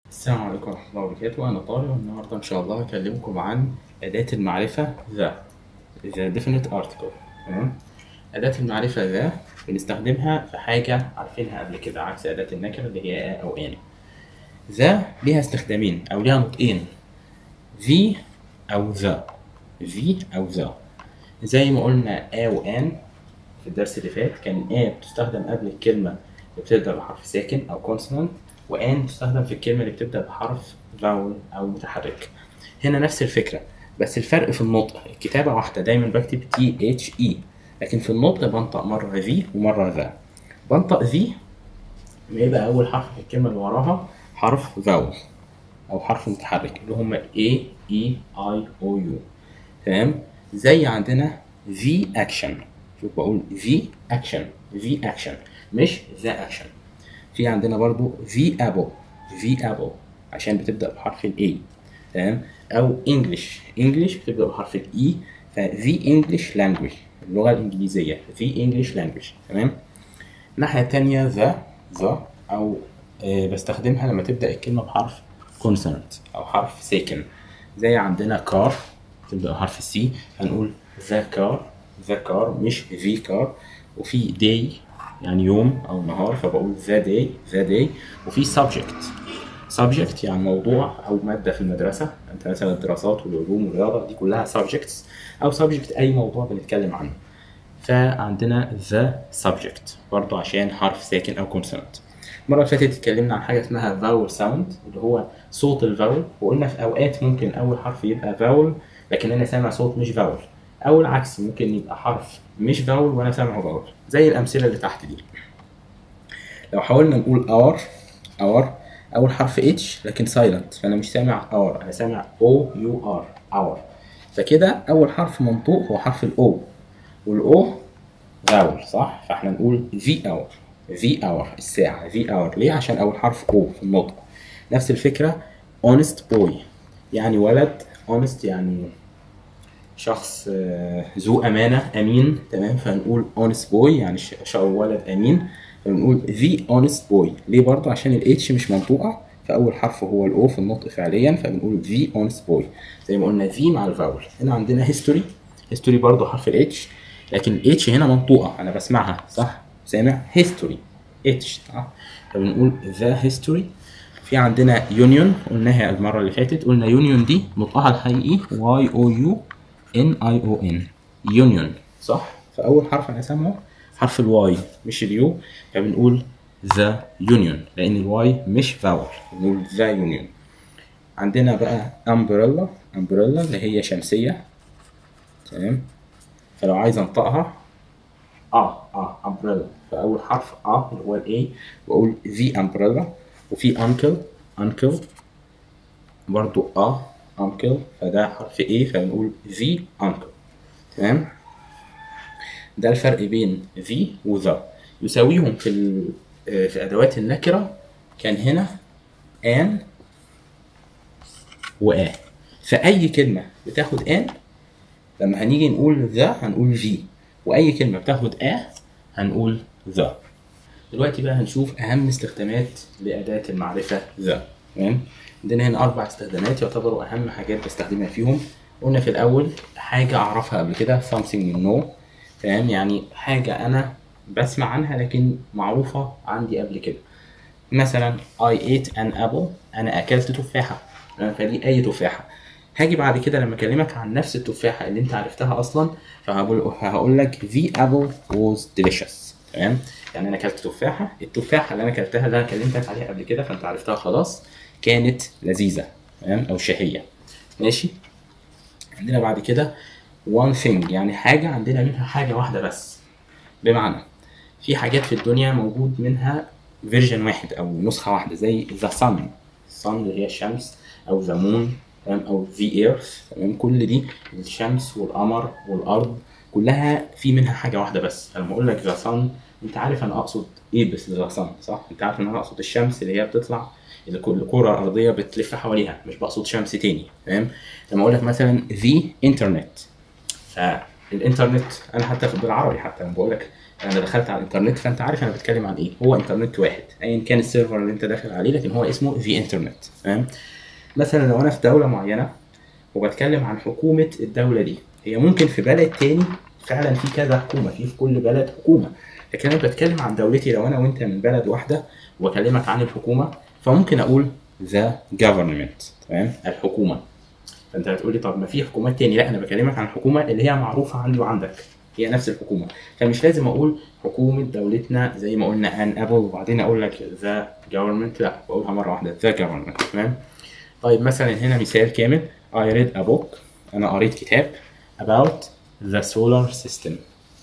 السلام عليكم ورحمة الله وبركاته أنا طارق والنهاردة إن شاء الله هكلمكم عن أداة المعرفة ذا The definite article تمام أداة المعرفة ذا بنستخدمها في حاجة عارفينها قبل كده عكس أداة النكرة اللي هي آ أو آن ذا ليها استخدامين أو ليها نطقين ذي أو ذا ذي أو ذا زي ما قلنا آ وآن في الدرس اللي فات كان آ بتستخدم قبل الكلمة اللي بتبدأ بحرف ساكن أو كونسونانت وآن تستخدم في الكلمة اللي بتبدأ بحرف فاول أو متحرك هنا نفس الفكرة بس الفرق في النطق الكتابة واحدة دايما بكتب تي اتش اي لكن في النطق بنطق مرة ذي ومرة ذا بنطق ذي لما يبقى أول حرف في الكلمة اللي وراها حرف فاول أو حرف متحرك اللي هما A E I O U تمام زي عندنا the action شوف بقول the action the action مش the action في عندنا برضو the apple the apple عشان بتبدأ بحرف ال A تمام أو English English بتبدأ بحرف ال E ف the English language اللغة الإنجليزية the English language تمام الناحية التانية the the أو آه، بستخدمها لما تبدأ الكلمة بحرف consonant أو حرف ساكن زي عندنا car تبدأ بحرف السي هنقول the car the car مش the car وفي day يعني يوم أو نهار فبقول the day the day وفي subject subject يعني موضوع أو مادة في المدرسة أنت مثلا الدراسات والعلوم والرياضة دي كلها subjects أو subject أي موضوع بنتكلم عنه فعندنا the subject برضو عشان حرف ساكن أو consonant المرة اللي فاتت اتكلمنا عن حاجة اسمها vowel sound اللي هو صوت الفاول وقلنا في أوقات ممكن أول حرف يبقى فاول لكن أنا سامع صوت مش فاول أو العكس ممكن يبقى حرف مش فاول وأنا سامعه فاول زي الأمثلة اللي تحت دي لو حاولنا نقول اور اور أول حرف اتش لكن سايلنت فأنا مش سامع اور أنا سامع او يو ار اور فكده أول حرف منطوق هو حرف الأو والأو فاول صح فاحنا نقول the hour the hour الساعة the hour ليه عشان أول حرف O في النطق نفس الفكرة honest boy يعني ولد honest يعني شخص آه، ذو أمانة أمين تمام فنقول honest boy يعني ش- ش- ولد أمين فنقول the honest boy ليه برضه عشان ال H مش منطوقة فأول حرف هو ال O في النطق فعليا فبنقول the honest boy زي ما قلنا the مع الفاول هنا عندنا history history برضه حرف ال H لكن ال H هنا منطوقة أنا بسمعها صح سامع history H صح فبنقول the history في عندنا union قلناها المرة اللي فاتت قلنا union دي نطقها الحقيقي y o u n i o n union صح فأول حرف أنا سامعه حرف الواي مش اليو فبنقول the union لأن الواي مش vowel بنقول the union عندنا بقى umbrella umbrella اللي هي شمسية تمام فلو عايز انطقها اه اه umbrella فأول حرف اه اللي هو ال A بقول the umbrella وفي uncle uncle برضو اه uncle فده حرف A فبنقول the uncle تمام ده الفرق بين the و the يساويهم في ال... آه، في أدوات النكرة كان هنا an و a فأي كلمة بتاخد an لما هنيجي نقول ذا هنقول ذي واي كلمه بتاخد ا هنقول ذا دلوقتي بقى هنشوف اهم استخدامات لاداه المعرفه ذا تمام عندنا هنا اربع استخدامات يعتبروا اهم حاجات بستخدمها فيهم قلنا في الاول حاجه اعرفها قبل كده something you know تمام يعني حاجه انا بسمع عنها لكن معروفه عندي قبل كده مثلا I ate an apple أنا أكلت تفاحة تمام؟ فدي أي تفاحة هاجي بعد كده لما أكلمك عن نفس التفاحة اللي أنت عرفتها أصلا فهقول هقول لك the apple was delicious تمام يعني أنا أكلت تفاحة التفاحة اللي أنا أكلتها اللي أنا كلمتك عليها قبل كده فأنت عرفتها خلاص كانت لذيذة تمام أو شهية ماشي عندنا بعد كده one thing يعني حاجة عندنا منها حاجة واحدة بس بمعنى في حاجات في الدنيا موجود منها فيرجن واحد او نسخه واحده زي ذا sun sun اللي هي الشمس او ذا مون تمام او ذا ايرث تمام كل دي الشمس والقمر والارض كلها في منها حاجه واحده بس لما اقول لك ذا sun انت عارف انا اقصد ايه بس ذا sun صح انت عارف ان انا اقصد الشمس اللي هي بتطلع اللي كل الكره الارضيه بتلف حواليها مش بقصد شمس تاني تمام لما اقول لك مثلا ذا انترنت الانترنت انا حتى في بالعربي حتى لما بقول لك انا دخلت على الانترنت فانت عارف انا بتكلم عن ايه هو انترنت واحد ايا كان السيرفر اللي انت داخل عليه لكن هو اسمه ذا انترنت فاهم مثلا لو انا في دوله معينه وبتكلم عن حكومه الدوله دي هي ممكن في بلد تاني فعلا في كذا حكومه في في كل بلد حكومه لكن انا بتكلم عن دولتي لو انا وانت من بلد واحده وبكلمك عن الحكومه فممكن اقول ذا government تمام الحكومه فانت هتقولي طب ما في حكومات تاني لا انا بكلمك عن الحكومه اللي هي معروفه عندي وعندك هي نفس الحكومه فمش لازم اقول حكومه دولتنا زي ما قلنا ان ابل وبعدين اقول لك ذا government لا بقولها مره واحده ذا government تمام طيب مثلا هنا مثال كامل I read a book انا قريت كتاب about the solar system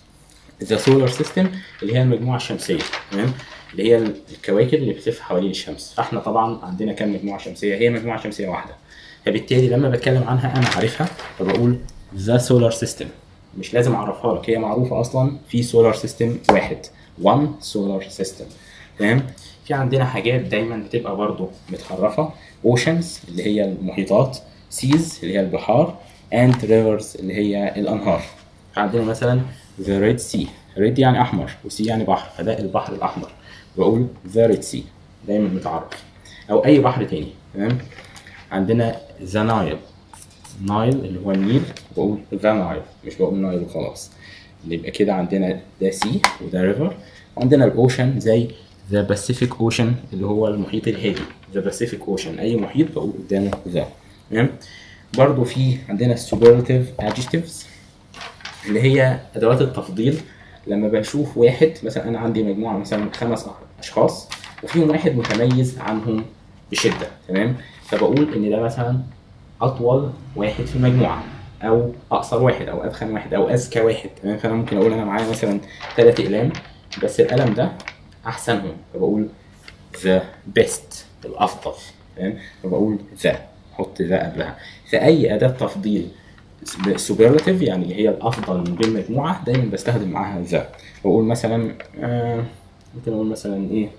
the solar system اللي هي المجموعه الشمسيه تمام اللي هي الكواكب اللي بتلف حوالين الشمس فاحنا طبعا عندنا كام مجموعه شمسيه هي مجموعه شمسيه واحده فبالتالي لما بتكلم عنها انا عارفها فبقول the solar system مش لازم اعرفها لك هي معروفه اصلا في solar system واحد one solar system تمام في عندنا حاجات دايما بتبقى برضو متحرفه oceans اللي هي المحيطات seas اللي هي البحار and rivers اللي هي الانهار عندنا مثلا the red sea red يعني احمر وسي يعني بحر فده البحر الاحمر بقول the red sea دايما متعرف او اي بحر تاني تمام عندنا the nile نايل اللي هو النيل بقول ذا نايل مش بقول نايل وخلاص يبقى كده عندنا ده سي وده ريفر وعندنا الاوشن زي ذا باسيفيك اوشن اللي هو المحيط الهادي ذا باسيفيك اوشن اي محيط بقول قدامه ذا تمام برضو في عندنا السوبرلاتيف adjectives اللي هي ادوات التفضيل لما بشوف واحد مثلا انا عندي مجموعه مثلا خمس اشخاص وفيهم واحد متميز عنهم بشده تمام فبقول ان ده مثلا اطول واحد في المجموعه او اقصر واحد او ادخن واحد او اذكى واحد تمام فانا ممكن اقول انا معايا مثلا ثلاث اقلام بس القلم ده احسنهم فبقول ذا بيست الافضل تمام فبقول ذا حط ذا قبلها فاي اداه تفضيل سوبرلاتيف يعني اللي هي الافضل من بين مجموعه دايما بستخدم معاها ذا بقول مثلا آه ممكن اقول مثلا ايه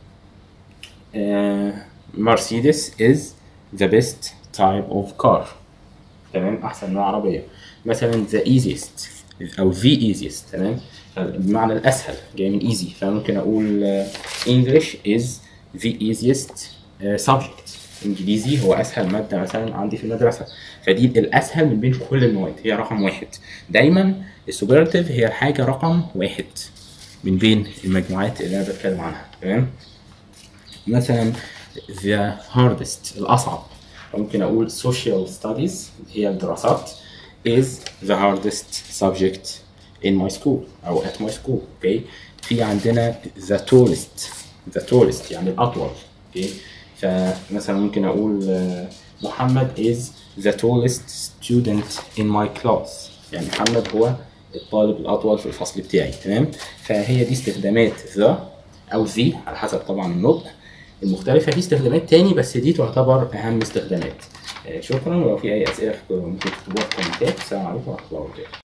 مرسيدس از ذا بيست type of car تمام احسن نوع عربيه مثلا the easiest او the easiest تمام بمعنى الاسهل جاي من easy فممكن اقول uh, English is the easiest uh, subject انجليزي هو اسهل ماده مثلا عندي في المدرسه فدي الاسهل من بين كل المواد هي رقم واحد دايما السوبرلاتيف هي الحاجه رقم واحد من بين المجموعات اللي انا بتكلم عنها تمام مثلا the hardest الاصعب ممكن اقول social studies هي الدراسات is the hardest subject in my school او at my school okay في عندنا the tallest the tallest يعني الأطول okay فمثلا ممكن أقول محمد is the tallest student in my class يعني محمد هو الطالب الأطول في الفصل بتاعي تمام فهي دي استخدامات the أو the على حسب طبعا النطق المختلفة في استخدامات تاني بس دي تعتبر أهم استخدامات شكرا ولو في أي أسئلة ممكن تكتبوها في الكومنتات السلام عليكم ورحمة الله وبركاته